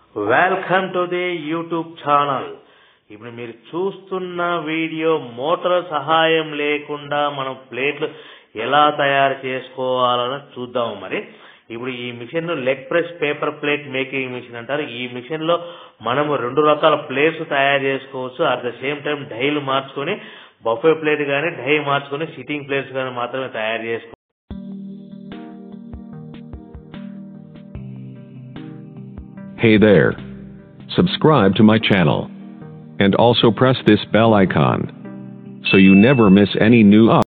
Welcome to the YouTube channel ఇప్పుడు మీరు చూస్తున్న వీడియో మోటార్ సహాయం లేకుండా మనం ప్లేట్లు ఎలా తయారు చేసుకోవాలని చూద్దాము మరి ఇప్పుడు ఈ machine leg press paper plate making machine అంటారు ఈ మిషన్ లో మనము రెండు రకాల ప్లేట్స్ తయారు చేసుకోవచ్చు అట్ ద సేమ్ టైం డైలు మార్చుకొని బఫే ప్లేట్ కానీ డై మార్చుకొని సిట్టింగ్ ప్లేట్స్ కానీ మాత్రమే తయారు చేసుకోవచ్చు Hey there. Subscribe to my channel. And also press this bell icon. So you never miss any new up.